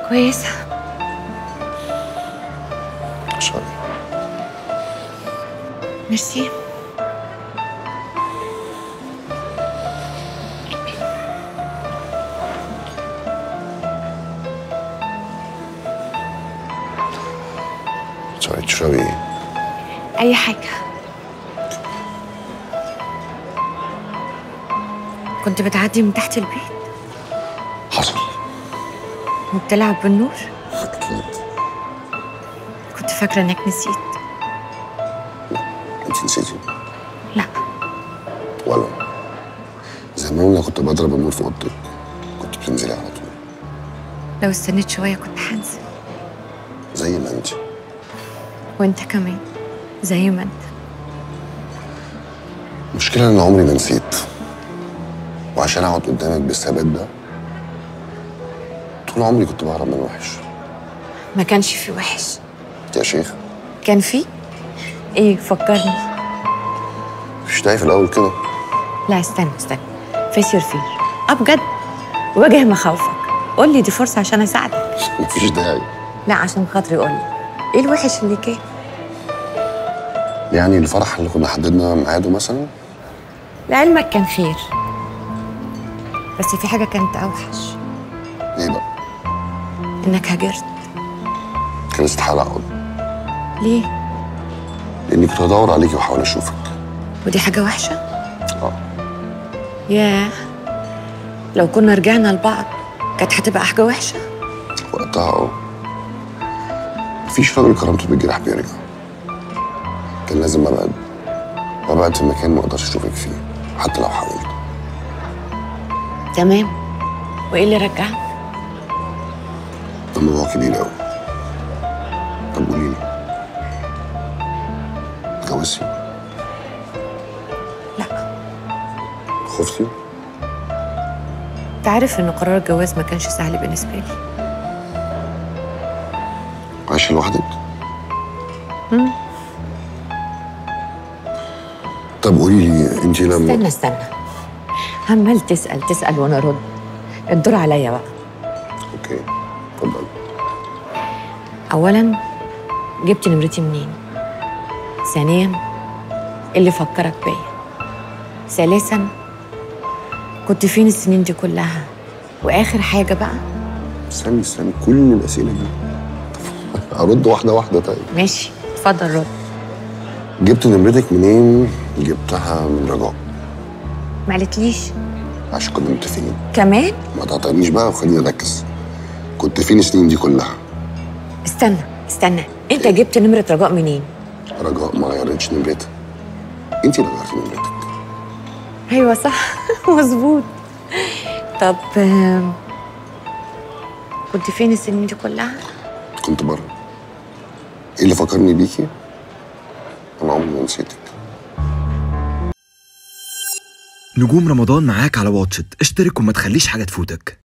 كويسة سوري ميرسي سوري تشربي ايه؟ أي حاجة كنت بتعدي من تحت البيت حصل وبتلعب بالنور اكيد كنت فاكرة إنك نسيت انت نسيتي لا ولا زمان لما كنت بضرب النور في اوضتك كنت بتنزلي على طول لو استنيت شوية كنت هنزل زي ما انت وانت كمان زي ما انت المشكلة ان عمري ما نسيت وعشان اقعد قدامك بالثبات ده طول عمري كنت بهرب من الوحش ما كانش في وحش يا شيخ كان في ايه فكرني مش في الاول كده لا استنى استنى فيس يور فير اه بجد واجه مخاوفك قول لي دي فرصة عشان اساعدك مفيش داعي لا عشان خاطري قول لي ايه الوحش اللي كان يعني الفرح اللي كنا حددنا ميعاده مثلا لعلمك كان خير بس في حاجة كانت أوحش ايه بقى إنك هاجرت كان استحالة اقعد ليه؟ لاني كنت بدور عليكي واحاول اشوفك ودي حاجة وحشة؟ اه ياه لو كنا رجعنا لبعض كانت هتبقى حاجة وحشة وقتها اه مفيش راجل كرامته بالجراح بيرجع كان لازم ابعد وابعد في مكان ما اقدرش اشوفك فيه حتى لو حاولت تمام وإيه اللي رجعك؟ ده موضوع كبير قوي طب قولي لي اتجوزتي؟ لا خفتي؟ أنت عارف إن قرار الجواز ما كانش سهل بالنسبة لي عايشة لوحدك؟ مم. طب قولي لي انت لما استنى استنى عمال تسأل تسأل وأنا أرد الدور عليا بقى اوكي اتفضل أولا جبت نمرتي منين؟ ثانيا إيه اللي فكرك بيا؟ ثالثا كنت فين السنين دي كلها؟ وآخر حاجة بقى استني استني كل الاسئله دي طب ارد واحده واحده طيب ماشي اتفضل رد جبت نمرتك منين؟ جبتها من رجاء ما قالتليش عشان كنا متفقين كمان ما تقاطعنيش بقى وخليني اركز كنت فين السنين دي كلها؟ استنى استنى انت جبت نمرة رجاء منين؟ رجاء ما غيرتش نمرتها انت اللي غيرتي نمرتك ايوه صح مظبوط طب آم، كنت فين السنين دي كلها؟ كنت بره ايه اللي فكرني بيكي؟ انا عمري ما نسيتك نجوم رمضان معاك على واتشت اشترك وما تخليش حاجة تفوتك